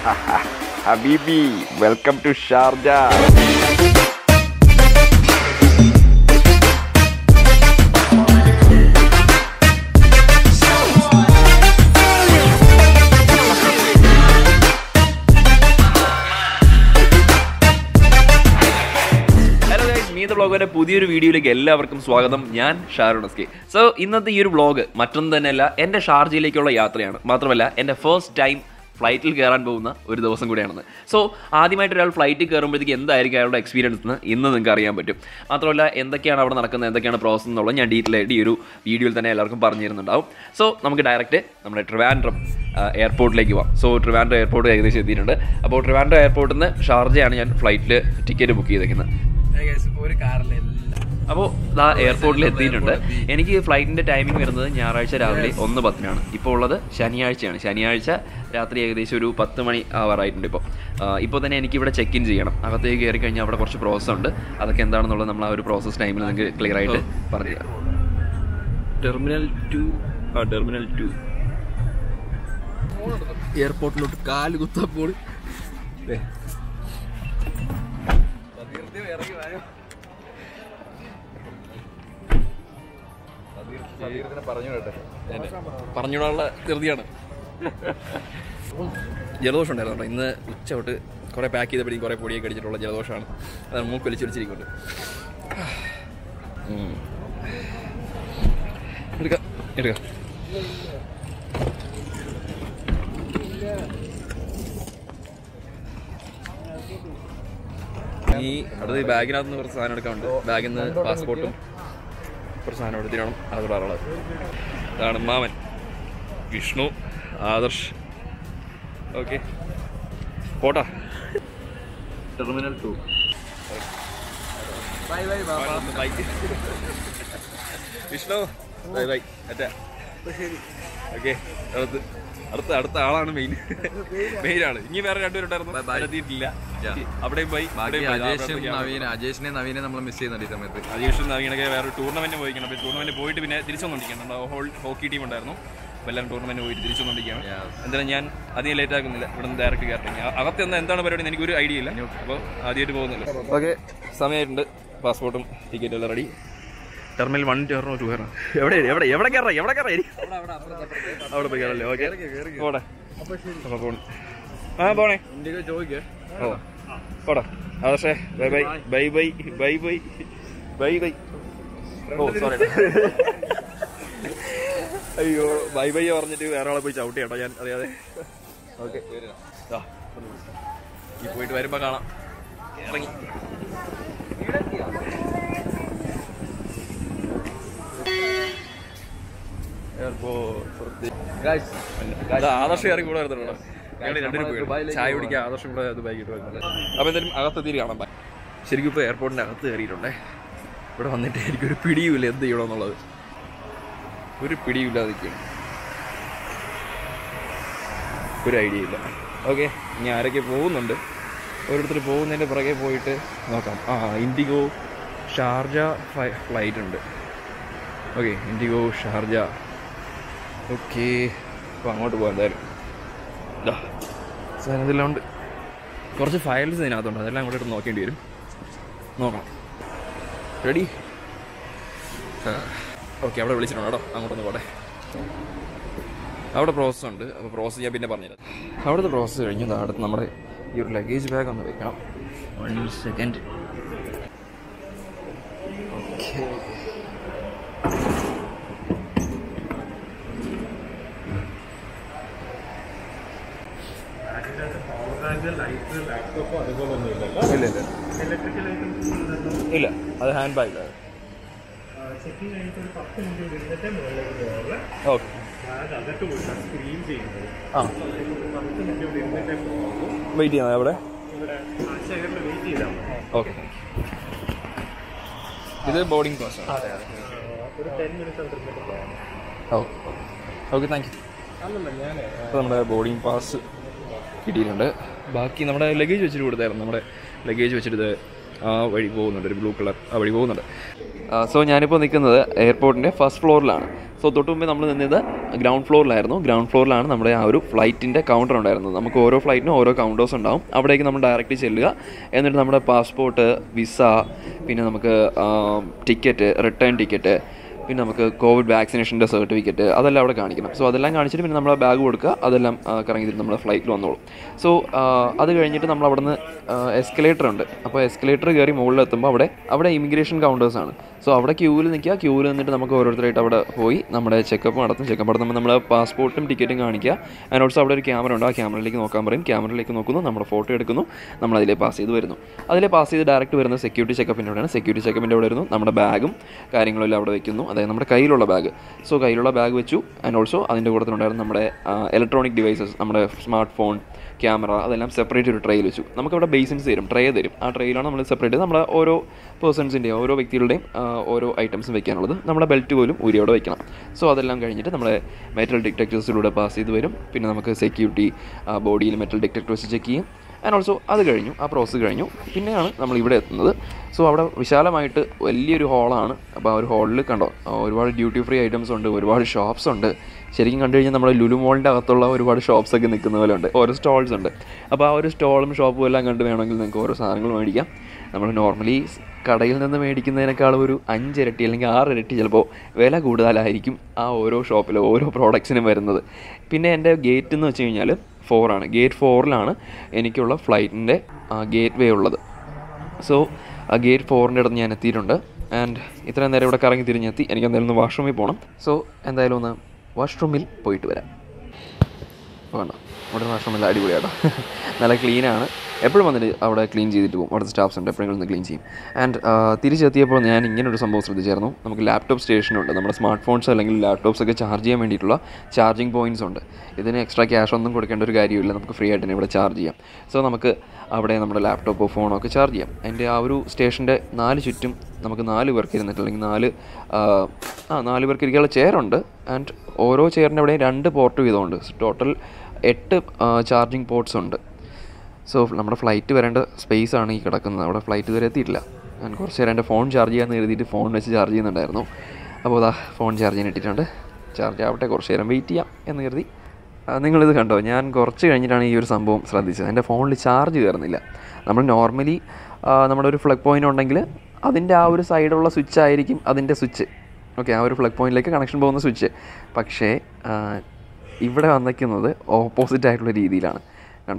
ഹബീബി welcome to Sharjah hello guys me the ബ്ലോഗിന്റെ പുതിയൊരു വീഡിയോയിലേക്ക് എല്ലാവർക്കും സ്വാഗതം ഞാൻ ഷാരുൺ എസ്കെ സോ ഇന്നത്തെ ഈ ഒരു വ്ളോഗ് മറ്റൊന്നും തന്നെയല്ല എൻ്റെ ഷാർജയിലേക്കുള്ള യാത്രയാണ് മാത്രമല്ല എൻ്റെ ഫസ്റ്റ് ടൈം ഫ്ലൈറ്റിൽ കയറാൻ പോകുന്ന ഒരു ദിവസം കൂടിയാണെന്ന് സോ ആദ്യമായിട്ട് ഒരാൾ ഫ്ലൈറ്റിൽ കയറുമ്പോഴത്തേക്ക് എന്തായിരിക്കും അയാളുടെ എക്സ്പീരിയൻസ് എന്ന് ഇന്ന് നിങ്ങൾക്ക് അറിയാൻ പറ്റും മാത്രമല്ല എന്തൊക്കെയാണ് അവിടെ നടക്കുന്നത് എന്തൊക്കെയാണ് പ്രോസസ്സ് എന്നുള്ളത് ഞാൻ ഡീറ്റെയിൽ ആയിട്ട് ഈ ഒരു വീഡിയോയിൽ തന്നെ എല്ലാവർക്കും പറഞ്ഞു തരുന്നുണ്ടാവും സോ നമുക്ക് ഡയറക്റ്റ് നമ്മുടെ ട്രിവാൻഡ്രം എയർപോർട്ടിലേക്ക് പോവാം സോ ട്രിവാൻഡ്രം എയർപോർട്ട് ഏകദേശം എത്തിയിട്ടുണ്ട് അപ്പോൾ ട്രിവാൻഡ്രം എയർപോർട്ടിൽ നിന്ന് ഷാർജയാണ് ഞാൻ ഫ്ലൈറ്റിൽ ടിക്കറ്റ് ബുക്ക് ചെയ്തേക്കുന്നത് ഒരു കാറിലെല്ലാം അപ്പോൾ ഇതാ എയർപോർട്ടിൽ എത്തിയിട്ടുണ്ട് എനിക്ക് ഫ്ലൈറ്റിൻ്റെ ടൈമിംഗ് വരുന്നത് ഞായറാഴ്ച രാവിലെ ഒന്ന് പത്തിനാണ് ഇപ്പോൾ ഉള്ളത് ശനിയാഴ്ചയാണ് ശനിയാഴ്ച രാത്രി ഏകദേശം ഒരു പത്ത് മണി ആവാറായിട്ടുണ്ട് ഇപ്പോൾ ഇപ്പോൾ തന്നെ എനിക്കിവിടെ ചെക്ക് ഇൻ ചെയ്യണം അകത്തേക്ക് കയറി കഴിഞ്ഞാൽ അവിടെ കുറച്ച് പ്രോസസ്സ് ഉണ്ട് അതൊക്കെ എന്താണെന്നുള്ളത് നമ്മൾ ആ ഒരു പ്രോസസ്സ് ടൈമിൽ നിങ്ങൾക്ക് ക്ലിയർ ആയിട്ട് പറഞ്ഞു തരാം ടെർമിനൽ ടു ആ ടെർമിനൽ ടു എയർപോർട്ടിലോട്ട് കാല് കുത്തപ്പോൾ പറഞ്ഞുകൊണ്ടുള്ള ധൃതിയാണ് ജലദോഷം ഉണ്ടായിരുന്നു കേട്ടോ ഇന്ന് ഉച്ച തൊട്ട് കുറേ പാക്ക് ചെയ്തപ്പോഴേക്കും കുറേ പൊടിയൊക്കെ അടിച്ചിട്ടുള്ള ജലദോഷമാണ് അതാണ് മൂക്ക് വലിച്ചൊലിച്ചിരിക്കുന്നുണ്ട് ഉം. എടുക്കാം എടുക്കാം ഈ അടുത്ത് ഈ ബാഗിനകത്ത് നിന്ന് കുറച്ച് സാധനം എടുക്കാനുണ്ട് ബാഗിൽ നിന്ന് പാസ്പോർട്ടും കുറച്ച് സാധനം എടുത്തിരണം അത് പറയാനുള്ളത് ഇതാണ് മാമൻ വിഷ്ണു ആദർശ് ഓക്കെ പോട്ടാ terminal two bye bye bye Vishnu bye bye അറ്റാ ഓക്കെ അടുത്ത് അടുത്ത അടുത്ത ആളാണ് മെയിൻ മെയിൻ ആള് ഇനി വേറെ രണ്ടുപേരുണ്ടായിരുന്നു എത്തിയിട്ടില്ല അവിടെയും പോയി ബാക്കി ഇവിടെയും പോയി. അജേഷും അവിടത്തേക്ക് നവീന അജേഷിനെ നവീനെ നമ്മൾ മിസ് ചെയ്യുന്നുണ്ട് ഈ സമയത്ത് അജീഷും നവീനൊക്കെ വേറെ ടൂർണമെന്റ് പോയിക്കണം അപ്പോൾ ടൂർണമെന്റ് പോയിട്ട് പിന്നെ തിരിച്ചൊന്നിരിക്കണം ഹോൾ ഹോക്കി ടീം ഉണ്ടായിരുന്നു അപ്പോൾ എല്ലാവരും ടൂർണമെന്റ് പോയിട്ട് തിരിച്ചൊന്നിരിക്കുകയാണ് എന്തായാലും ഞാൻ അധികം ലേറ്റ് ആക്കുന്നില്ല ഇവിടെ നിന്ന് ഡയറക്റ്റ് കയറട്ടെ അകത്ത് എന്താ എന്താണ് പരിപാടി എന്ന് എനിക്കൊരു ഐഡിയ ഇല്ല അപ്പോൾ ആദ്യമായിട്ട് പോകുന്നില്ല ഓക്കെ സമയമായിട്ടുണ്ട് പാസ്പോർട്ടും ടിക്കറ്റും എല്ലാം റെഡി ടെർമിനൽ വൺ കയറണോ ടു കയറണോ എവിടെ എവിടെ എവിടെ കയറാം എവിടെ കയറാം അവിടെ പോയി കയറല്ലേ ഓക്കെ പോടെ അപ്പോൾ പോണേ ആ പോണേ ഇന്ത്യക്ക് ചോദിക്കേ ഓ പോടാ ആദർശേ bye bye bye bye bye bye bye bye ഓ സോറി അയ്യോ ബൈ ബൈ പറഞ്ഞിട്ട് വേറെ ആളെ പോയി ചവിട്ടി കേട്ടോ ഞാൻ അറിയാതെ ഓക്കെ ഈ പോയിട്ട് വരുമ്പോ കാണാം ഇറങ്ങി ആദർശ കയറി കൂടെ വരുന്നുണ്ടോ ഞങ്ങൾ രണ്ടുപേരും പോയി ചായ കുടിക്കാൻ ആദർശം കൂടെ അത് ബൈക്കിട്ട് വരുന്നുണ്ട് അപ്പോൾ എന്തായാലും അകത്തെത്തിയിട്ട് കാണാം ബൈ ശരിക്കും ഇപ്പോൾ എയർപോർട്ടിൻ്റെ അകത്ത് കയറിയിട്ടുണ്ടേ ഇവിടെ വന്നിട്ട് എനിക്കൊരു പിടിയുമില്ല എന്ത് ചെയ്യണമെന്നുള്ളത് ഒരു പിടിയില്ലാതെ നിൽക്കുകയാണ് ഒരു ഐഡിയ ഇല്ല ഓക്കെ ഇനി ആരൊക്കെ പോകുന്നുണ്ട് ഓരോരുത്തർ പോകുന്നതിൻ്റെ പുറകെ പോയിട്ട് നോക്കാം ആ ഇൻഡിഗോ ഷാർജ ഫ്ലൈറ്റ് ഉണ്ട് ഓക്കെ ഇൻഡിഗോ ഷാർജ ഓക്കെ അപ്പോൾ അങ്ങോട്ട് പോകാം എന്തായാലും ഇതാ സാധനം ഇതെല്ലാം ഉണ്ട് കുറച്ച് ഫയൽസ് ഇതിനകത്തുണ്ട് അതെല്ലാം കൂടെ ഇട്ട് നോക്കേണ്ടി വരും നോക്കണം റെഡി ഓക്കെ അവിടെ വിളിച്ചിട്ടുണ്ട് കേട്ടോ അങ്ങോട്ടൊന്ന് പോട്ടെ അവിടെ പ്രോസസ്സ് ഉണ്ട് അപ്പോൾ പ്രോസസ്സ് ഞാൻ പിന്നെ പറഞ്ഞുതരാം അവിടുത്തെ പ്രോസസ്സ് കഴിഞ്ഞു ദാ അടുത്ത് നമ്മുടെ ഈ ഒരു ലഗേജ് ബാഗ് ഒന്ന് വെക്കണം വൺ സെക്കൻഡ് ഓക്കെ ഇല്ല ഇല്ല ഇല്ല അത് ഹാൻഡ് ബാഗ് ഓക്കെ ആ വെയിറ്റ് ചെയ്യാം അവിടെ ഓക്കെ ഇത് ബോർഡിംഗ് പാസ് ആണ് ഓക്കെ ഓക്കെ താങ്ക് യു അപ്പോൾ നമ്മുടെ ബോർഡിംഗ് പാസ് കിട്ടിയിട്ടുണ്ട് ബാക്കി നമ്മുടെ ലഗേജ് വെച്ചിട്ട് കൊടുത്തായിരുന്നു നമ്മുടെ ലഗേജ് വെച്ചിട്ട് ഇത് ആ വഴി പോകുന്നുണ്ട് ഒരു ബ്ലൂ കളർ ആ വഴി പോകുന്നുണ്ട് സോ ഞാനിപ്പോൾ നിൽക്കുന്നത് എയർപോർട്ടിൻ്റെ ഫസ്റ്റ് ഫ്ലോറിലാണ് സോ തൊട്ട് മുമ്പേ നമ്മൾ നിന്നത് ഗ്രൗണ്ട് ഫ്ലോറിലായിരുന്നു ഗ്രൗണ്ട് ഫ്ലോറിലാണ് നമ്മുടെ ആ ഒരു ഫ്ലൈറ്റിൻ്റെ കൗണ്ടർ ഉണ്ടായിരുന്നത് നമുക്ക് ഓരോ ഫ്ലൈറ്റിനും ഓരോ കൗണ്ടേഴ്സ് ഉണ്ടാവും അവിടേക്ക് നമ്മൾ ഡയറക്റ്റ് ചെല്ലുക എന്നിട്ട് നമ്മുടെ പാസ്പോർട്ട് വിസ പിന്നെ നമുക്ക് ടിക്കറ്റ് റിട്ടേൺ ടിക്കറ്റ് പിന്നെ നമുക്ക് കോവിഡ് വാക്സിനേഷൻ്റെ സർട്ടിഫിക്കറ്റ് അതെല്ലാം അവിടെ കാണിക്കണം സോ അതെല്ലാം കാണിച്ചിട്ട് പിന്നെ നമ്മൾ ബാഗ് കൊടുക്കുക അതെല്ലാം ആ, കറങ്ങി തിരിച്ച് നമ്മുടെ ഫ്ലൈറ്റിൽ വന്നോളും സോ അത് കഴിഞ്ഞിട്ട് നമ്മൾ അവിടെ നിന്ന് എസ്കലേറ്റർ ഉണ്ട് അപ്പോൾ എസ്കലേറ്റർ കയറി മുകളിൽ എത്തുമ്പോൾ അവിടെ അവിടെ ഇമിഗ്രേഷൻ കൗണ്ടേഴ്സ് ആണ് സോ അവിടെ ക്യൂവിൽ നിൽക്കുക ക്യൂവിൽ നിന്നിട്ട് നമുക്ക് ഓരോരുത്തരായിട്ട് അവിടെ പോയി നമ്മുടെ ചെക്കപ്പ് നടത്തും ചെക്കപ്പ് നടത്തുമ്പോൾ നമ്മുടെ പാസ്പോർട്ടും ടിക്കറ്റും കാണിക്കുക ആൻഡ് ഓൾസോ അവിടെ ഒരു ക്യാമറ ഉണ്ട് ആ ക്യാമറയിലേക്ക് നോക്കാൻ പറയും ക്യാമറയിലേക്ക് നോക്കുന്നു നമ്മുടെ ഫോട്ടോ എടുക്കുന്നു നമ്മൾ അതിലെ പാസ് ചെയ്ത് വരുന്നു അതിലെ പാസ് ചെയ്ത് ഡയറക്റ്റ് വരുന്ന സെക്യൂരിറ്റി ചെക്കപ്പിൻ്റെ അവിടെയാണ് സെക്യൂരിറ്റി ചെക്കപ്പിൻ്റെ അവിടെ വരുന്നു നമ്മുടെ ബാഗും കാര്യങ്ങളെല്ലാം അവിടെ വെക്കുന്നു അതായത് നമ്മുടെ കയ്യിലുള്ള ബാഗ് സോ കയ്യിലുള്ള ബാഗ് വെച്ചു ആൻഡ് ഓൾസോ അതിൻ്റെ കൂട്ടത്തിലുണ്ടായിരുന്ന നമ്മുടെ ഇലക്ട്രോണിക് ഡിവൈസസ് നമ്മുടെ സ്മാർട്ട് ഫോൺ ക്യാമറ അതെല്ലാം സെപ്പറേറ്റ് ഒരു ട്രേയിൽ വെച്ചു നമുക്കവിടെ ബേസിൻസ് തരും ട്രേ തരും ആ ട്രേയിലാണ് നമ്മൾ സെപ്പറേറ്റ് നമ്മുടെ ഓരോ പേഴ്സൺസിൻ്റെയും ഓരോ വ്യക്തികളുടെയും ആ, ഓരോ ഐറ്റംസും വെക്കാനുള്ളത് നമ്മുടെ ബെൽറ്റ് പോലും ഊരി അവിടെ വെക്കണം സോ അതെല്ലാം കഴിഞ്ഞിട്ട് നമ്മുടെ മെറ്റൽ ഡിറ്റക്ടേഴ്സിലൂടെ പാസ് ചെയ്ത് വരും പിന്നെ നമുക്ക് സെക്യൂരിറ്റി ബോഡിയിൽ മെറ്റൽ ഡിറ്റക്ടേഴ്സ് ചെക്ക് ചെയ്യും ആൻഡ് ഓൾസോ അത് കഴിഞ്ഞു ആ പ്രോസസ്സ് കഴിഞ്ഞു പിന്നെയാണ് നമ്മൾ ഇവിടെ എത്തുന്നത് സോ അവിടെ വിശാലമായിട്ട് വലിയൊരു ഹാളാണ് അപ്പോൾ ആ ഒരു ഹാളിൽ കണ്ടോ ആ, ഒരുപാട് ഡ്യൂട്ടി ഫ്രീ ഐറ്റംസ് ഉണ്ട് ഒരുപാട് ഷോപ്സ് ഉണ്ട് ശരിക്കും കണ്ടു കഴിഞ്ഞാൽ നമ്മുടെ ലുലു മോളിൻ്റെ അകത്തുള്ള ഒരുപാട് ഷോപ്സ് ഒക്കെ നിൽക്കുന്ന പോലെ ഉണ്ട് ഓരോ സ്റ്റാൾസ് ഉണ്ട് അപ്പോൾ ആ ഒരു സ്റ്റോളും ഷോപ്പും എല്ലാം കണ്ട് വേണമെങ്കിൽ നിങ്ങൾക്ക് ഓരോ സാധനങ്ങൾ മേടിക്കാം നമ്മൾ നോർമലി കടയിൽ നിന്ന് മേടിക്കുന്നതിനേക്കാളും ഒരു അഞ്ചിരട്ടി അല്ലെങ്കിൽ ആറിരട്ടി ചിലപ്പോൾ വില കൂടുതലായിരിക്കും ആ ഓരോ ഷോപ്പിലെ ഓരോ പ്രോഡക്ട്സിനും വരുന്നത് പിന്നെ എൻ്റെ ഗേറ്റ് എന്ന് വെച്ച് കഴിഞ്ഞാൽ ഫോറാണ് ഗേറ്റ് ഫോറിലാണ് എനിക്കുള്ള ഫ്ലൈറ്റിൻ്റെ ഗേറ്റ് വേ ഉള്ളത് സോ ആ ഗേറ്റ് ഫോറിൻ്റെ അടുത്ത് ഞാൻ എത്തിയിട്ടുണ്ട് ആൻഡ് ഇത്രയും നേരം ഇവിടെ കറങ്ങി തിരിഞ്ഞെത്തി എനിക്ക് എന്തായാലും ഒന്ന് വാഷ്റൂമിൽ പോകണം സോ എന്തായാലും ഒന്ന് വാഷ്റൂമിൽ പോയിട്ട് വരാം വേണ്ട ഇവിടെ വാഷ്റൂമിൽ അടിപൊളിയാട്ടോ നല്ല ക്ലീനാണ് എപ്പോഴും വന്നിട്ട് അവിടെ ക്ലീൻ ചെയ്തിട്ട് പോകും അവിടുത്തെ സ്റ്റാഫ്സ് ഉണ്ട് എപ്പോഴെങ്കിലും ഒന്ന് ക്ലീൻ ചെയ്യും ആൻഡ് തിരിച്ചെത്തിയപ്പോൾ ഞാൻ ഇങ്ങനെ ഒരു സംഭവം ശ്രദ്ധിച്ചായിരുന്നു നമുക്ക് ലാപ്ടോപ്പ് സ്റ്റേഷനുണ്ട് നമ്മുടെ സ്മാർട്ട് ഫോൺസ് അല്ലെങ്കിൽ ലാപ്ടോപ്സ് ഒക്കെ ചാർജ് ചെയ്യാൻ വേണ്ടിയിട്ടുള്ള ചാർജിങ് പോയിൻറ്റ്സ് ഉണ്ട് ഇതിന് എക്സ്ട്രാ ക്യാഷ് ഒന്നും കൊടുക്കേണ്ട ഒരു കാര്യമില്ല നമുക്ക് ഫ്രീ ആയിട്ട് തന്നെ ഇവിടെ ചാർജ് ചെയ്യാം സോ നമുക്ക് അവിടെ നമ്മുടെ ലാപ്ടോപ്പോ ഫോണോ ഒക്കെ ചാർജ് ചെയ്യാം എൻ്റെ ആ ഒരു സ്റ്റേഷൻ്റെ നാല് ചുറ്റും നമുക്ക് നാല് പേർക്ക് ഇരുന്നിട്ട് അല്ലെങ്കിൽ നാല് ആ, ആ നാല് പേർക്ക് ഇരിക്കാനുള്ള ചെയറുണ്ട് ആൻഡ് ഓരോ ചെയറിൻ്റെ അവിടെയും രണ്ട് പോർട്ട് വീതമുണ്ട് ടോട്ടൽ എട്ട് ചാർജിങ് പോർട്ട്സ് ഉണ്ട് സോ നമ്മുടെ ഫ്ലൈറ്റ് വരേണ്ട സ്പേസ് ആണ് ഈ കിടക്കുന്നത് അവിടെ ഫ്ലൈറ്റ് ഇതുവരെ എത്തിയിട്ടില്ല ഞാൻ കുറച്ച് നേരം എൻ്റെ ഫോൺ ചാർജ് ചെയ്യാമെന്ന് കരുതിയിട്ട് ഫോൺ വെച്ച് ചാർജ് ചെയ്യുന്നുണ്ടായിരുന്നു അപ്പോൾ അതാ ഫോൺ ചാർജ് ചെയ്യാൻ ഇട്ടിട്ടുണ്ട് ചാർജ് ആവട്ടെ കുറച്ച് നേരം വെയിറ്റ് ചെയ്യാം എന്ന് കരുതി ആ, നിങ്ങളിത് കണ്ടോ ഞാൻ കുറച്ച് കഴിഞ്ഞിട്ടാണ് ഈ ഒരു സംഭവം ശ്രദ്ധിച്ചത് എൻ്റെ ഫോണിൽ ചാർജ് കയറുന്നില്ല നമ്മൾ നോർമലി നമ്മുടെ ഒരു ഫ്ലഗ് പോയിൻ്റ് ഉണ്ടെങ്കിൽ അതിൻ്റെ ആ ഒരു സൈഡുള്ള സ്വിച്ച് ആയിരിക്കും അതിൻ്റെ സ്വിച്ച് ഓക്കെ ആ ഒരു ഫ്ലഗ് പോയിന്റിലേക്ക് കണക്ഷൻ പോകുന്ന സ്വിച്ച് പക്ഷേ ആ, ഇവിടെ വന്നിരിക്കുന്നത് ഓപ്പോസിറ്റ് ആയിട്ടുള്ള രീതിയിലാണ് കണ്ടോ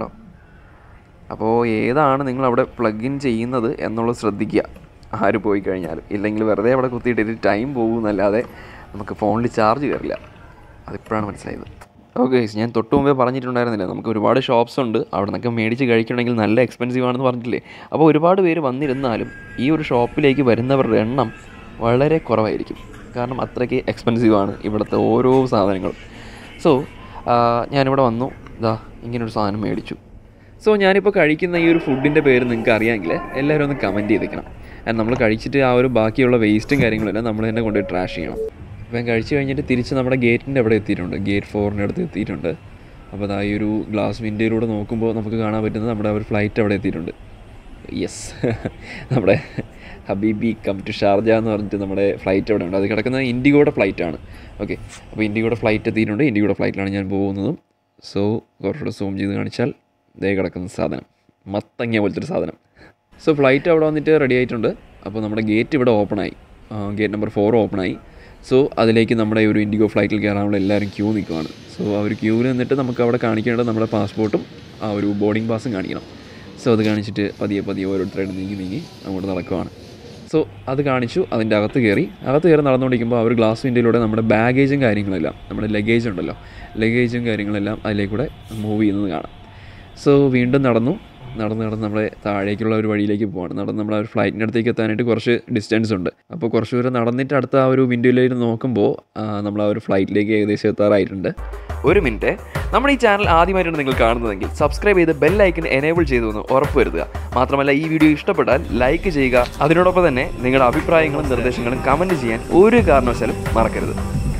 അപ്പോൾ ഏതാണ് നിങ്ങൾ അവിടെ പ്ലഗ് ഇൻ ചെയ്യുന്നത് എന്നുള്ളത് ശ്രദ്ധിക്കുക ആര് പോയി കഴിഞ്ഞാലും ഇല്ലെങ്കിൽ വെറുതെ അവിടെ കുത്തിയിട്ടിട്ട് ടൈം പോകുന്നല്ലാതെ നമുക്ക് ഫോണിൽ ചാർജ് കയറില്ല അതിപ്പോഴാണ് മനസ്സിലായത് ഓക്കെ ഞാൻ തൊട്ട് മുമ്പേ പറഞ്ഞിട്ടുണ്ടായിരുന്നില്ല നമുക്ക് ഒരുപാട് ഷോപ്സ് ഉണ്ട് അവിടെ നിന്നൊക്കെ മേടിച്ച് കഴിക്കണമെങ്കിൽ നല്ല എക്സ്പെൻസീവ് ആണെന്ന് പറഞ്ഞിട്ടില്ലേ അപ്പോൾ ഒരുപാട് പേര് വന്നിരുന്നാലും ഈ ഒരു ഷോപ്പിലേക്ക് വരുന്നവരുടെ എണ്ണം വളരെ കുറവായിരിക്കും കാരണം അത്രയ്ക്ക് എക്സ്പെൻസീവ് ആണ് ഇവിടുത്തെ ഓരോ സാധനങ്ങളും സോ ഞാനിവിടെ വന്നു ഇതാ ഇങ്ങനൊരു സാധനം മേടിച്ചു സോ ഞാനിപ്പോൾ കഴിക്കുന്ന ഈ ഒരു ഫുഡിൻ്റെ പേര് നിങ്ങൾക്ക് അറിയാമെങ്കിൽ എല്ലാവരും ഒന്ന് കമൻറ്റ് ചെയ്തേക്കണം ആൻഡ് നമ്മൾ കഴിച്ചിട്ട് ആ ഒരു ബാക്കിയുള്ള വേസ്റ്റും കാര്യങ്ങളെല്ലാം നമ്മൾ തന്നെ കൊണ്ടുപോയി ട്രാഷ് ചെയ്യണം അപ്പോൾ ഞാൻ കഴിച്ച് കഴിഞ്ഞിട്ട് തിരിച്ച് നമ്മുടെ ഗേറ്റിൻ്റെ അവിടെ എത്തിയിട്ടുണ്ട് ഗേറ്റ് ഫോറിൻ്റെ അടുത്ത് എത്തിയിട്ടുണ്ട് അപ്പോൾ അതാ ഈ ഒരു ഗ്ലാസ് വിൻഡോയിലൂടെ നോക്കുമ്പോൾ നമുക്ക് കാണാൻ പറ്റുന്നത് നമ്മുടെ ആ ഒരു ഫ്ലൈറ്റ് അവിടെ എത്തിയിട്ടുണ്ട് യെസ് നമ്മുടെ ഹബീബി കം ടു ഷാർജ എന്ന് പറഞ്ഞിട്ട് നമ്മുടെ ഫ്ലൈറ്റ് അവിടെ ഉണ്ട് അത് കിടക്കുന്നത് ഇൻഡിഗോയുടെ ഫ്ലൈറ്റ് ആണ് ഓക്കെ അപ്പോൾ ഇൻഡിഗോയുടെ ഫ്ലൈറ്റ് എത്തിയിട്ടുണ്ട് ഇൻഡിഗോയുടെ ഫ്ലൈറ്റിലാണ് ഞാൻ പോകുന്നതും സോ കുറച്ചുകൂടെ സൂം ചെയ്ത് കാണിച്ചാൽ ദേ കിടക്കുന്ന സാധനം മത്തങ്ങ പോലത്തെ ഒരു സാധനം സോ ഫ്ലൈറ്റ് അവിടെ വന്നിട്ട് റെഡി ആയിട്ടുണ്ട് അപ്പോൾ നമ്മുടെ ഗേറ്റ് ഇവിടെ ഓപ്പൺ ആയി ഗേറ്റ് നമ്പർ ഫോർ ഓപ്പൺ ആയി സോ അതിലേക്ക് നമ്മുടെ ഈ ഒരു ഇൻഡിഗോ ഫ്ലൈറ്റിൽ കയറാനുള്ള എല്ലാവരും ക്യൂ നിൽക്കുവാണ് സോ ആ ഒരു ക്യൂവിൽ നിന്നിട്ട് നമുക്ക് അവിടെ കാണിക്കേണ്ടത് നമ്മുടെ പാസ്പോർട്ടും ആ ഒരു ബോർഡിംഗ് പാസും കാണിക്കണം സോ അത് കാണിച്ചിട്ട് പതിയെ പതിയെ ഓരോരുത്തരായിട്ട് നീങ്ങി നീങ്ങി അങ്ങോട്ട് നടക്കുവാണ് സോ അത് കാണിച്ചു അതിൻ്റെ അകത്ത് കയറി അകത്ത് കയറി നടന്നുകൊണ്ടിരിക്കുമ്പോൾ ആ ഒരു ഗ്ലാസ് വിൻഡോയിലൂടെ നമ്മുടെ ബാഗേജും കാര്യങ്ങളെല്ലാം നമ്മുടെ ലഗേജ് ഉണ്ടല്ലോ ലഗേജും കാര്യങ്ങളെല്ലാം അതിലേക്കൂടെ മൂവ് ചെയ്യുന്നത് കാണാം സോ വീണ്ടും നടന്നു നടന്ന് നടന്ന് നമ്മുടെ താഴേക്കുള്ള ഒരു വഴിയിലേക്ക് പോവാണ് നടന്ന് നമ്മുടെ ആ ഒരു ഫ്ലൈറ്റിൻ്റെ അടുത്തേക്ക് എത്താനായിട്ട് കുറച്ച് ഡിസ്റ്റൻസ് ഉണ്ട് അപ്പോൾ കുറച്ച് ദൂരം നടന്നിട്ട് അടുത്ത ആ ഒരു വിൻഡോയിലേക്ക് നോക്കുമ്പോൾ ആ, നമ്മൾ ആ ഒരു ഫ്ലൈറ്റിലേക്ക് ഏകദേശം എത്താറായിട്ടുണ്ട് ഒരു മിനിറ്റ് നമ്മുടെ ഈ ചാനൽ ആദ്യമായിട്ടാണ് നിങ്ങൾ കാണുന്നതെങ്കിൽ സബ്സ്ക്രൈബ് ചെയ്ത് ബെൽ ഐക്കൺ എനേബിൾ ചെയ്തു എന്ന് ഉറപ്പുവരുത്തുക മാത്രമല്ല ഈ വീഡിയോ ഇഷ്ടപ്പെട്ടാൽ ലൈക്ക് ചെയ്യുക അതിനോടൊപ്പം തന്നെ നിങ്ങളുടെ അഭിപ്രായങ്ങളും നിർദ്ദേശങ്ങളും കമൻറ്റ് ചെയ്യാൻ ഒരു കാരണവശാലും മറക്കരുത്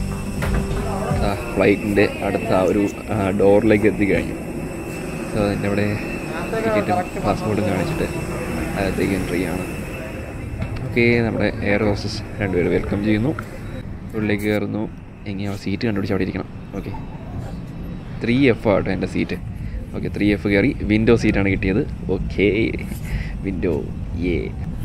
ഫ്ലൈറ്റിൻ്റെ അടുത്ത ആ ഒരു ഡോറിലേക്ക് എത്തിക്കഴിഞ്ഞു സോ അതിൻ്റെ അവിടെ ടിക്കറ്റും പാസ്പോർട്ടും കാണിച്ചിട്ട് അകത്തേക്ക് എൻട്രി ആണ് ഓക്കെ നമ്മുടെ എയർ ഹോസ്റ്റസ് രണ്ടുപേരും വെൽക്കം ചെയ്യുന്നു ഉള്ളിലേക്ക് കയറുന്നു എങ്ങനെ സീറ്റ് കണ്ടുപിടിച്ച് അവിടെ ഇരിക്കണം ഓക്കെ ത്രീ എഫ് ആട്ടോ എൻ്റെ സീറ്റ് ഓക്കെ ത്രീ എഫ് കയറി വിൻഡോ സീറ്റാണ് കിട്ടിയത് ഓക്കെ വിൻഡോ ഏ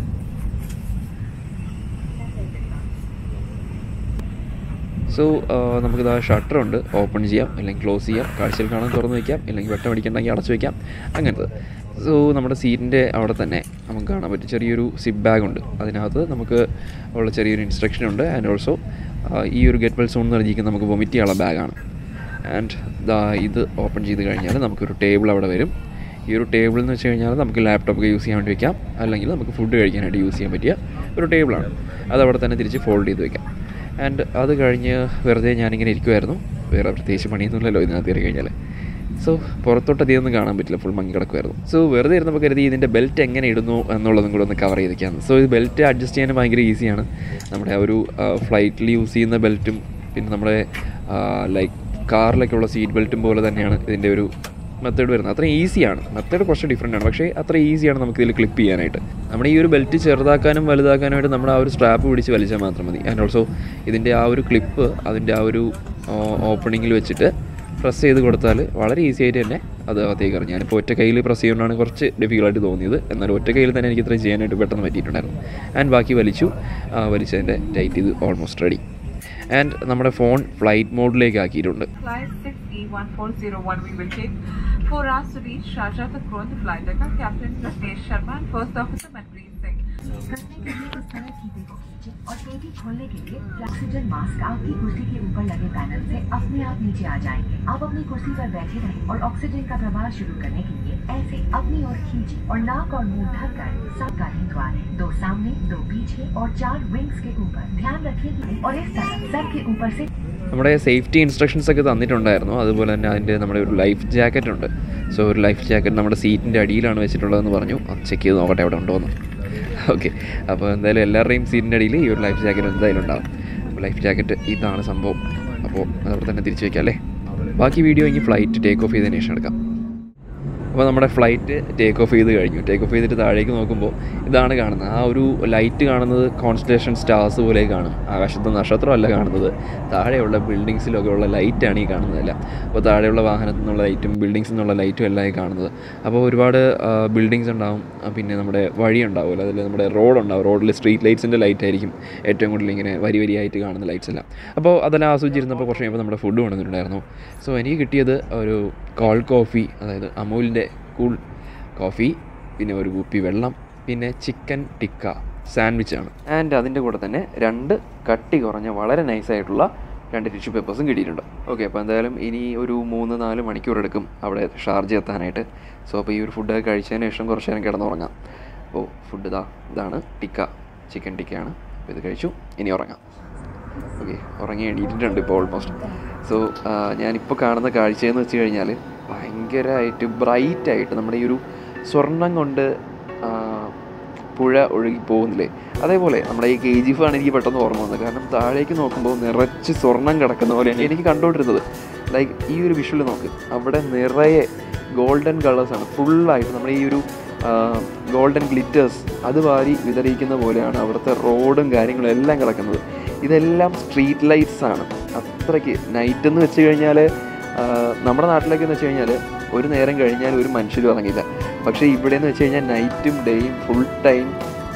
സോ നമുക്കിത് ആ ഷട്ടറുണ്ട് ഓപ്പൺ ചെയ്യാം അല്ലെങ്കിൽ ക്ലോസ് ചെയ്യാം കാഴ്ചയിൽ കാണാൻ തുറന്ന് വയ്ക്കാം അല്ലെങ്കിൽ വെട്ടം അടിക്കണമെങ്കിൽ അടച്ചു വയ്ക്കാം അങ്ങനത്തെ സോ നമ്മുടെ സീറ്റിൻ്റെ അവിടെ തന്നെ നമുക്ക് കാണാൻ പറ്റും ചെറിയൊരു സിപ്പ് ബാഗ് ഉണ്ട് അതിനകത്ത് നമുക്ക് ഉള്ള ചെറിയൊരു ഇൻസ്ട്രക്ഷൻ ഉണ്ട് ആൻഡ് ഓൾസോ ഈ ഒരു ഗെറ്റ് വെൽ സോൺ എന്ന് പറഞ്ഞിരിക്കുന്നത് നമുക്ക് വൊമിറ്റ് ചെയ്യാനുള്ള ബാഗാണ് ആൻഡ് ദാ ഇത് ഓപ്പൺ ചെയ്ത് കഴിഞ്ഞാൽ നമുക്കൊരു ടേബിൾ അവിടെ വരും ഈ ഒരു ടേബിൾ എന്ന് വെച്ച് കഴിഞ്ഞാൽ നമുക്ക് ലാപ്ടോപ്പ് യൂസ് ചെയ്യാൻ വേണ്ടി വെക്കാം അല്ലെങ്കിൽ നമുക്ക് ഫുഡ് കഴിക്കാനായിട്ട് യൂസ് ചെയ്യാൻ പറ്റിയ ഒരു ടേബിളാണ് അത് അവിടെ തന്നെ തിരിച്ച് ഫോൾഡ് ചെയ്ത് വെക്കാം ആൻഡ് അത് കഴിഞ്ഞ് വെറുതെ ഞാനിങ്ങനെ ഇരിക്കുമായിരുന്നു വേറെ പ്രത്യേകിച്ച് പണിയൊന്നുമില്ലല്ലോ ഇതിനകത്ത് കയറി കഴിഞ്ഞാൽ സോ പുറത്തോട്ട് അധികം ഒന്നും കാണാൻ പറ്റില്ല ഫുൾ മങ്ങി കിടക്കുമായിരുന്നു സോ വെറുതെ ഇരുന്നപ്പോൾ കരുതി ഇതിൻ്റെ ബെൽറ്റ് എങ്ങനെ ഇടുന്നു എന്നുള്ളതും കൂടെ ഒന്ന് കവർ ചെയ്തിരിക്കുകയാണ് സോ ഇത് ബെൽറ്റ് അഡ്ജസ്റ്റ് ചെയ്യാൻ ഭയങ്കര ഈസിയാണ് നമ്മുടെ ആ ഒരു ഫ്ലൈറ്റിൽ യൂസ് ചെയ്യുന്ന ബെൽറ്റും പിന്നെ നമ്മുടെ ലൈക്ക് കാറിലൊക്കെ ഉള്ള സീറ്റ് ബെൽറ്റും പോലെ തന്നെയാണ് ഇതിൻ്റെ ഒരു മെത്തേഡ് വരുന്നത് അത്ര ഈസിയാണ് മെത്തേഡ് കുറച്ച് ഡിഫറെൻ്റ് ആണ് പക്ഷേ അത്ര ഈസിയാണ് നമുക്ക് ഇതിൽ ക്ലിപ്പ് ചെയ്യാനായിട്ട് നമ്മുടെ ഈ ഒരു ബെൽറ്റ് ചെറുതാക്കാനും വലുതാക്കാനായിട്ട് നമ്മുടെ ആ ഒരു സ്ട്രാപ്പ് പിടിച്ച് വലിച്ചാൽ മാത്രം മതി ആൻഡ് ഓൾസോ ഇതിൻ്റെ ആ ഒരു ക്ലിപ്പ് അതിൻ്റെ ആ ഒരു ഓപ്പണിങ്ങിൽ വെച്ചിട്ട് പ്രസ് ചെയ്ത് കൊടുത്താൽ വളരെ ഈസി ആയിട്ട് തന്നെ അത് അകത്തേക്ക് ഇറങ്ങി ഞാനിപ്പോൾ ഒറ്റ കയ്യിൽ പ്രസ് ചെയ്യുന്നതാണ് കുറച്ച് ഡിഫിക്കൽട്ടായിട്ട് തോന്നിയത് എന്നാൽ ഒറ്റ കയ്യിൽ തന്നെ എനിക്ക് ഇത്രയും ചെയ്യാനായിട്ട് പെട്ടെന്ന് പറ്റിയിട്ടുണ്ടായിരുന്നു ആൻഡ് ബാക്കി വലിച്ചു ആ, വലിച്ചതിൻ്റെ ടൈറ്റ് ചെയ്ത് ഓൾമോസ്റ്റ് റെഡി ആൻഡ് നമ്മുടെ ഫോൺ ഫ്ലൈറ്റ് മോഡിലേക്ക് ആക്കിയിട്ടുണ്ട് Flight 6E1401 we will take 4 hours to reach Sharjah to cross the flight deck. are Captain Rajneesh Sharma and First Officer Manpreet Singh. करने के लिए इस तरह फीते को खींचे और पेटी खोलने के लिए ऑक्सीजन मास्क आपकी कुर्सी के ऊपर लगे पैनल से अपने आप नीचे आ जाएंगे आप अपनी कुर्सी पर बैठे रहें और ऑक्सीजन का प्रवाह शुरू करने के लिए ऐसे अपनी ओर खींचे और नाक और मुंह ढककर सब गाढ़े द्वार हैं दो सामने दो पीछे और चार विंग्स के ऊपर ध्यान रखिए कि और इस तरह सर के ऊपर से നമ്മുടെ സേഫ്റ്റി ഇൻസ്ട്രക്ഷൻസ് ഒക്കെ തന്നിട്ടുണ്ടായിരുന്നു അതുപോലെ തന്നെ അതിൻ്റെ നമ്മുടെ ഒരു ലൈഫ് ജാക്കറ്റ് ഉണ്ട് സോ ഒരു ലൈഫ് ജാക്കറ്റ് നമ്മുടെ സീറ്റിൻ്റെ അടിയിലാണ് വെച്ചിട്ടുള്ളതെന്ന് പറഞ്ഞു അത് ചെക്ക് ചെയ്ത് നോക്കട്ടെ അവിടെ ഉണ്ടോയെന്ന് ഓക്കെ അപ്പോൾ എന്തായാലും എല്ലാവരുടെയും സീറ്റിൻ്റെ അടിയിൽ ഈ ഒരു ലൈഫ് ജാക്കറ്റ് എന്തായാലും ഉണ്ടാവും അപ്പോൾ ലൈഫ് ജാക്കറ്റ് ഇതാണ് സംഭവം അപ്പോൾ അതവിടെ തന്നെ തിരിച്ച് വയ്ക്കാം അല്ലേ ബാക്കി വീഡിയോ ഇനി ഫ്ലൈറ്റ് ടേക്ക് ഓഫ് ചെയ്തതിന് ശേഷം എടുക്കാം അപ്പോൾ നമ്മുടെ ഫ്ലൈറ്റ് ടേക്ക് ഓഫ് ചെയ്ത് കഴിഞ്ഞു ടേക്ക് ഓഫ് ചെയ്തിട്ട് താഴേക്ക് നോക്കുമ്പോൾ ഇതാണ് കാണുന്നത് ആ ഒരു ലൈറ്റ് കാണുന്നത് കോൺസ്റ്റലേഷൻ സ്റ്റാർസ് പോലെ കാണും ആകാശത്ത് നക്ഷത്രമല്ല കാണുന്നത് താഴെയുള്ള ബിൽഡിങ്സിലൊക്കെ ഉള്ള ലൈറ്റാണ് ഈ കാണുന്നതെല്ലാം അപ്പോൾ താഴെയുള്ള വാഹനത്തിൽ നിന്നുള്ള ലൈറ്റും ബിൽഡിങ്സിൽ നിന്നുള്ള ലൈറ്റും എല്ലാം ഈ കാണുന്നത് അപ്പോൾ ഒരുപാട് ബിൽഡിങ്സ് ഉണ്ടാവും ആ, പിന്നെ നമ്മുടെ വഴി ഉണ്ടാവുമല്ലോ അതിൽ നമ്മുടെ റോഡ് ഉണ്ടാവും റോഡിൽ സ്ട്രീറ്റ് ലൈറ്റ്സിൻ്റെ ലൈറ്റ് ആയിരിക്കും ഏറ്റവും കൂടുതൽ ഇങ്ങനെ വരി വരിയായിട്ട് കാണുന്ന ലൈറ്റ്സ് എല്ലാം അപ്പോൾ അതെല്ലാം ആസ്വദിച്ചിരുന്നപ്പോൾ കുറച്ച് കഴിയുമ്പോൾ നമ്മുടെ ഫുഡ് കൊണ്ടുവന്നിട്ടുണ്ടായിരുന്നു സോ എനിക്ക് കിട്ടിയത് ഒരു കോൾ കോഫി അതായത് അമൂലിൻ്റെ കൂൾ കോഫി പിന്നെ ഒരു കുപ്പി വെള്ളം പിന്നെ ചിക്കൻ ടിക്ക സാൻഡ്വിച്ചാണ് ആൻഡ് അതിൻ്റെ കൂടെ തന്നെ രണ്ട് കട്ടി കുറഞ്ഞ വളരെ നൈസായിട്ടുള്ള രണ്ട് ടിഷ്യൂ പേപ്പേഴ്സും കിട്ടിയിട്ടുണ്ട് ഓക്കെ അപ്പോൾ എന്തായാലും ഇനി ഒരു മൂന്ന് നാല് മണിക്കൂർ എടുക്കും അവിടെ ഷാർജ എത്താനായിട്ട് സോ അപ്പോൾ ഈ ഒരു ഫുഡ് കഴിച്ചതിന് ശേഷം കുറച്ച് നേരം കിടന്നുറങ്ങാം അപ്പോൾ ഫുഡ് ഇതാ ഇതാണ് ടിക്ക ചിക്കൻ ടിക്കയാണ് അപ്പോൾ ഇത് കഴിച്ചു ഇനി ഉറങ്ങാം ഓക്കെ ഉറങ്ങി എണീറ്റിട്ടുണ്ട് ഇപ്പോൾ ഓൾമോസ്റ്റ് സോ ഞാനിപ്പോൾ കാണുന്ന കാഴ്ചയെന്ന് വെച്ച് കഴിഞ്ഞാൽ ഭയങ്കരമായിട്ട് ബ്രൈറ്റായിട്ട് നമ്മുടെ ഈ ഒരു സ്വർണം കൊണ്ട് ആ, പുഴ ഒഴുകി പോകുന്നില്ലേ അതേപോലെ നമ്മുടെ ഈ കെ ജി എഫ് ആണ് എനിക്ക് പെട്ടെന്ന് ഓർമ്മ വന്നത് കാരണം താഴേക്ക് നോക്കുമ്പോൾ നിറച്ച് സ്വർണം കിടക്കുന്ന പോലെയാണ് എനിക്ക് കണ്ടുകൊണ്ടിരുന്നത് ലൈക്ക് ഈ ഒരു വിഷ്വൽ നോക്ക് അവിടെ നിറയെ ഗോൾഡൻ കളേഴ്സാണ് ഫുള്ളായിട്ട് നമ്മുടെ ഈ ഒരു ഗോൾഡൻ ഗ്ലിറ്റേഴ്സ് അത് വാരി വിതറിയിക്കുന്ന പോലെയാണ് അവിടുത്തെ റോഡും കാര്യങ്ങളും എല്ലാം കിടക്കുന്നത് ഇതെല്ലാം സ്ട്രീറ്റ് ലൈറ്റ്സ് ആണ് അത്രയ്ക്ക് നൈറ്റ് എന്ന് വെച്ച് കഴിഞ്ഞാൽ നമ്മുടെ നാട്ടിലൊക്കെ എന്ന് വെച്ച് കഴിഞ്ഞാൽ ഒരു നേരം കഴിഞ്ഞാൽ ഒരു മനുഷ്യരും ഇറങ്ങില്ല പക്ഷേ ഇവിടെ എന്ന് വെച്ച് കഴിഞ്ഞാൽ നൈറ്റും ഡേയും ഫുൾ ടൈം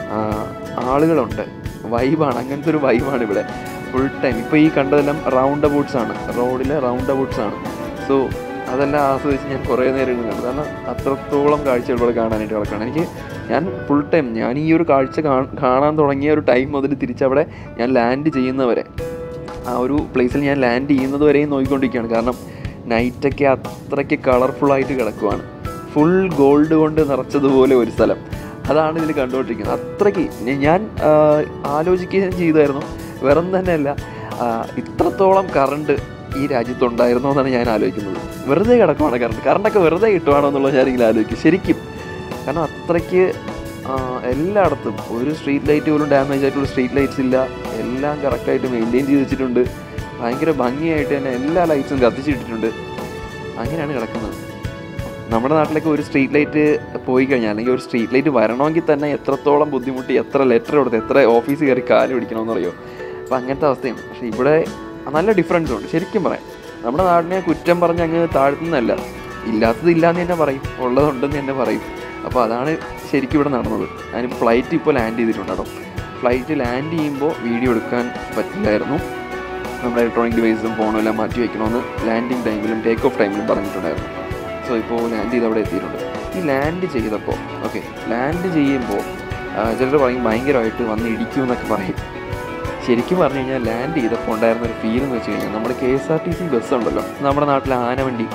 ആളുകളുണ്ട് വൈബാണ് അങ്ങനത്തെ ഒരു വൈബാണ് ഇവിടെ ഫുൾ ടൈം ഇപ്പോൾ ഈ കണ്ടതെല്ലാം റൗണ്ട് അബൌട്ട്സ് ആണ് റോഡിലെ റൗണ്ട് അബൌട്ട്സ് ആണ് സോ അതെല്ലാം ആസ്വദിച്ച് ഞാൻ കുറേ നേരം ഇരുന്ന് കണ്ടു കാരണം അത്രത്തോളം കാഴ്ചകൾ ഇവിടെ കാണാനായിട്ട് കിടക്കുകയാണ് എനിക്ക് ഞാൻ ഫുൾ ടൈം ഞാൻ ഈ ഒരു കാഴ്ച കാ- കാണാൻ തുടങ്ങിയ ഒരു ടൈം മുതൽ തിരിച്ചവിടെ ഞാൻ ലാൻഡ് ചെയ്യുന്നവരെ ആ ഒരു പ്ലേസിൽ ഞാൻ ലാൻഡ് ചെയ്യുന്നത് വരെയും നോക്കിക്കൊണ്ടിരിക്കുകയാണ് കാരണം നൈറ്റൊക്കെ അത്രയ്ക്ക് കളർഫുള്ളായിട്ട് കിടക്കുവാണ് ഫുൾ ഗോൾഡ് കൊണ്ട് നിറച്ചതുപോലെ ഒരു സ്ഥലം അതാണ് ഇതിൽ കണ്ടുകൊണ്ടിരിക്കുന്നത് അത്രയ്ക്ക് ഞ- ഞാൻ ആ, ആലോചിക്കുകയും ചെയ്തായിരുന്നു വേറെ ഒന്നും തന്നെയല്ല ആ, ഇത്രത്തോളം കറണ്ട് ഈ രാജ്യത്തുണ്ടായിരുന്നോ എന്നാണ് ഞാൻ ആലോചിക്കുന്നത് വെറുതെ കിടക്കുവാണ് കറണ്ട് കറണ്ടൊക്കെ വെറുതെ കിട്ടുവാണോ എന്നുള്ളത് ഞാനിങ്ങനെ ആലോചിക്കും ശരിക്കും കാരണം അത്രയ്ക്ക് ആ, എല്ലായിടത്തും ഒരു സ്ട്രീറ്റ് ലൈറ്റ് പോലും ഡാമേജ് ആയിട്ടുള്ള സ്ട്രീറ്റ് ലൈറ്റ്സ് ഇല്ല എല്ലാം കറക്റ്റായിട്ട് മെയിൻറ്റെയിൻ ചെയ്ത് വെച്ചിട്ടുണ്ട് ഭയങ്കര ഭംഗിയായിട്ട് തന്നെ എല്ലാ ലൈറ്റ്സും കത്തിച്ചിട്ടിട്ടുണ്ട് അങ്ങനെയാണ് കിടക്കുന്നത് നമ്മുടെ നാട്ടിലൊക്കെ ഒരു സ്ട്രീറ്റ് ലൈറ്റ് പോയി കഴിഞ്ഞാൽ അല്ലെങ്കിൽ ഒരു സ്ട്രീറ്റ് ലൈറ്റ് വരണമെങ്കിൽ തന്നെ എത്രത്തോളം ബുദ്ധിമുട്ടി എത്ര ലെറ്റർ കൊടുത്ത് എത്ര ഓഫീസിൽ കയറി കാല് പിടിക്കണമെന്ന് അറിയോ അപ്പോൾ അങ്ങനത്തെ അവസ്ഥയാണ് പക്ഷേ ഇവിടെ നല്ല ഡിഫറൻസ് ഉണ്ട് ശരിക്കും പറയാം നമ്മുടെ നാടിനെ കുറ്റം പറഞ്ഞ് അങ്ങ് താഴ്ത്തുന്നതല്ല ഇല്ലാത്തത് ഇല്ലാന്ന് തന്നെ പറയും ഉള്ളതുണ്ടെന്ന് തന്നെ പറയും അപ്പോൾ അതാണ് ശരിക്കും ഇവിടെ നടന്നത് അതിന് ഫ്ലൈറ്റ് ഇപ്പോൾ ലാൻഡ് ചെയ്തിട്ടുണ്ട് കേട്ടോ ഫ്ലൈറ്റ് ലാൻഡ് ചെയ്യുമ്പോൾ വീഡിയോ എടുക്കാൻ പറ്റില്ലായിരുന്നു നമ്മുടെ ഇലക്ട്രോണിക് ഡിവൈസും ഫോണും എല്ലാം മാറ്റി വയ്ക്കണമെന്ന് ലാൻഡിങ് ടൈമിലും ടേക്ക് ഓഫ് ടൈമിലും പറഞ്ഞിട്ടുണ്ടായിരുന്നു സോ ഇപ്പോൾ ലാൻഡ് ചെയ്ത് അവിടെ എത്തിയിട്ടുണ്ട് ഈ ലാൻഡ് ചെയ്തപ്പോൾ ഓക്കെ ലാൻഡ് ചെയ്യുമ്പോൾ ചിലർ പറയും ഭയങ്കരമായിട്ട് വന്ന് ഇടിക്കും എന്നൊക്കെ പറയും ശരിക്കും പറഞ്ഞു കഴിഞ്ഞാൽ ലാൻഡ് ചെയ്തപ്പോൾ ഉണ്ടായിരുന്ന ഒരു ഫീൽ എന്ന് വെച്ച് കഴിഞ്ഞാൽ നമ്മുടെ K S R T C bus ഉണ്ടല്ലോ നമ്മുടെ നാട്ടിലെ ആനവണ്ടി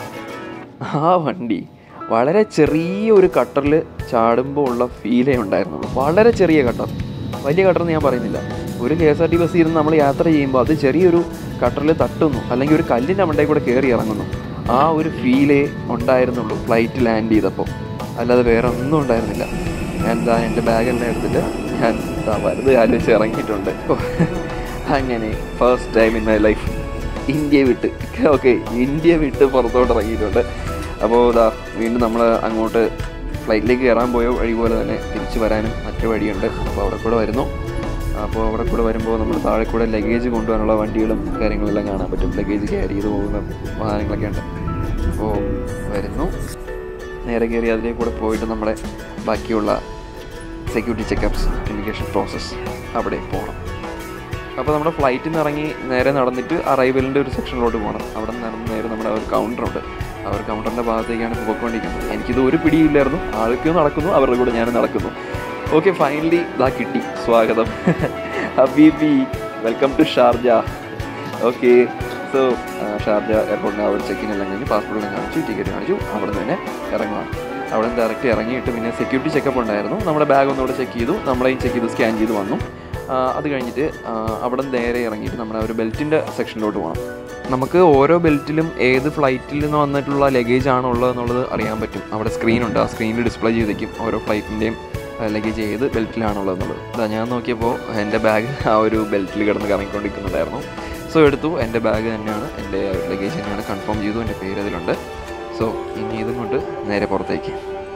ആ വണ്ടി വളരെ ചെറിയ ഒരു കട്ടറിൽ ചാടുമ്പോൾ ഉള്ള ഫീലേ ഉണ്ടായിരുന്നുള്ളൂ വളരെ ചെറിയ കട്ടർ വലിയ കട്ടർ എന്ന് ഞാൻ പറയുന്നില്ല ഒരു കെ എസ് ആർ ടി ബസ്സിൽ ഇരുന്ന് നമ്മൾ യാത്ര ചെയ്യുമ്പോൾ അത് ചെറിയൊരു കട്ടറിൽ തട്ടുന്നു അല്ലെങ്കിൽ ഒരു കല്ലിൻ്റെ മണ്ടയിൽ കൂടെ കയറി ഇറങ്ങുന്നു ആ ഒരു ഫീലേ ഉണ്ടായിരുന്നുള്ളൂ ഫ്ലൈറ്റ് ലാൻഡ് ചെയ്തപ്പോൾ അല്ലാതെ വേറെ ഒന്നും ഉണ്ടായിരുന്നില്ല ഞാൻ എന്താ എൻ്റെ ബാഗെല്ലാം എടുത്തിട്ട് ഞാൻ ദാ വലുത് ആലോചിച്ച് ഇറങ്ങിയിട്ടുണ്ട് ഓ, അങ്ങനെ first time in my life India വിട്ട് ഓക്കെ ഇന്ത്യ വിട്ട് പുറത്തോട്ട് ഇറങ്ങിയിട്ടുണ്ട് അപ്പോൾ ഇതാ വീണ്ടും നമ്മൾ അങ്ങോട്ട് ഫ്ലൈറ്റിലേക്ക് കയറാൻ പോയ വഴി പോലെ തന്നെ തിരിച്ചു വരാനും മറ്റു വഴിയുണ്ട് അപ്പോൾ അവിടെ കൂടെ വരുന്നു അപ്പോൾ അവിടെ കൂടെ വരുമ്പോൾ നമ്മൾ താഴെ കൂടെ ലഗേജ് കൊണ്ടുപോകാനുള്ള വണ്ടികളും കാര്യങ്ങളെല്ലാം കാണാൻ പറ്റും ലഗേജ് ക്യാരി ചെയ്ത് പോകുന്ന വാഹനങ്ങളൊക്കെ ഉണ്ട് അപ്പോൾ വരുന്നു നേരെ കയറി അതിലേക്ക് കൂടെ പോയിട്ട് നമ്മുടെ ബാക്കിയുള്ള സെക്യൂരിറ്റി ചെക്കപ്സ് ഇമിഗ്രേഷൻ പ്രോസസ്സ് അവിടെ പോകണം അപ്പോൾ നമ്മുടെ ഫ്ലൈറ്റിൽ നിന്ന് ഇറങ്ങി നേരെ നടന്നിട്ട് അറൈവലിൻ്റെ ഒരു സെക്ഷനിലോട്ട് പോകണം അവിടെ നിന്ന് നടന്ന് നേരെ നമ്മുടെ ഒരു കൗണ്ടറുണ്ട് ആ ഒരു കൗണ്ടറിൻ്റെ ഭാഗത്തേക്കാണ് ഇപ്പോൾ പോയിക്കൊണ്ടിരിക്കുന്നത് എനിക്കിത് ഒരു പിടിയില്ലായിരുന്നു ആൾക്കും നടക്കുന്നു അവരുടെ കൂടെ ഞാൻ നടക്കുന്നു ഓക്കെ ഫൈനലി ഇതാ കിട്ടി സ്വാഗതം ഹബീബി welcome to Sharjah okay so Sharjah എയർപോർട്ടിന് ആ ഒരു ചെക്കിൻ എല്ലാം കഴിഞ്ഞ് പാസ്പോർട്ട് എല്ലാം കാണിച്ചു ടിക്കറ്റ് കാണിച്ചു അവിടെ നിന്ന് തന്നെ ഇറങ്ങുകയാണ് അവിടെ നിന്ന് ഡയറക്റ്റ് ഇറങ്ങിയിട്ട് പിന്നെ സെക്യൂരിറ്റി ചെക്കപ്പ് ഉണ്ടായിരുന്നു നമ്മുടെ ബാഗ് ഒന്നുകൂടെ ചെക്ക് ചെയ്തു നമ്മളെയും ചെക്ക് ചെയ്തു സ്കാൻ ചെയ്ത് വന്നു ആ, അത് കഴിഞ്ഞിട്ട് ആ, അവിടെ നിന്ന് നേരെ ഇറങ്ങിയിട്ട് നമ്മുടെ ആ ഒരു ബെൽറ്റിൻ്റെ സെക്ഷനിലോട്ട് പോകണം നമുക്ക് ഓരോ ബെൽറ്റിലും ഏത് ഫ്ലൈറ്റിൽ നിന്ന് വന്നിട്ടുള്ള ലഗേജ് ആണ് ഉള്ളതെന്നുള്ളത് അറിയാൻ പറ്റും അവിടെ സ്ക്രീനുണ്ട് ആ സ്ക്രീനിൽ ഡിസ്പ്ലേ ചെയ്തേക്കും ഓരോ ഫ്ലൈറ്റിൻ്റെയും ലഗേജ് ഏത് ബെൽറ്റിലാണുള്ളതെന്നുള്ളത് ഇതാ ഞാൻ നോക്കിയപ്പോൾ എൻ്റെ ബാഗ് ആ ഒരു ബെൽറ്റിൽ കിടന്ന് കറങ്ങിക്കൊണ്ടിരിക്കുന്നുണ്ടായിരുന്നു സോ എടുത്തു എൻ്റെ ബാഗ് തന്നെയാണ് എൻ്റെ ലഗേജ് തന്നെയാണ് കൺഫേം ചെയ്തു എൻ്റെ പേര് അതിലുണ്ട് സോ ഇനി ഇതും കൊണ്ട് നേരെ പുറത്തേക്ക്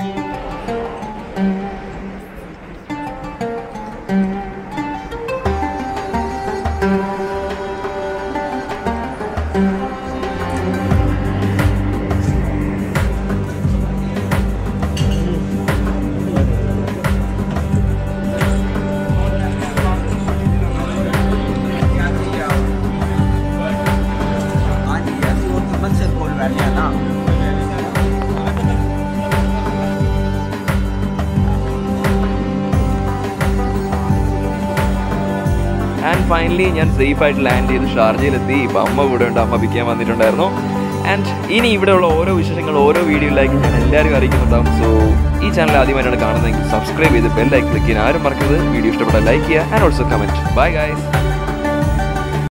ആൻഡ് ഫൈനലി ഞാൻ സേഫ് ആയിട്ട് ലാൻഡ് ചെയ്ത് ഷാർജയിലെത്തി ഇപ്പം അമ്മ കൂടെ ഉണ്ട് അമ്മ പിക്കാൻ വന്നിട്ടുണ്ടായിരുന്നു ആൻഡ് ഇനി ഇവിടെയുള്ള ഓരോ വിശേഷങ്ങൾ ഓരോ വീഡിയോയിലേക്ക് ഞാൻ എല്ലാവരും അറിയിക്കുന്നുണ്ടാവും സോ ഈ ചാനൽ ആദ്യമായിട്ടാണ് കാണുന്നതെങ്കിൽ സബ്സ്ക്രൈബ് ചെയ്ത് ബെൽ ലൈക്ക് ക്ലിക്ക് ചെയ്യാൻ ആരും മറക്കരുത് വീഡിയോ ഇഷ്ടപ്പെട്ടാൽ ലൈക്ക് ചെയ്യുക and also comment bye guys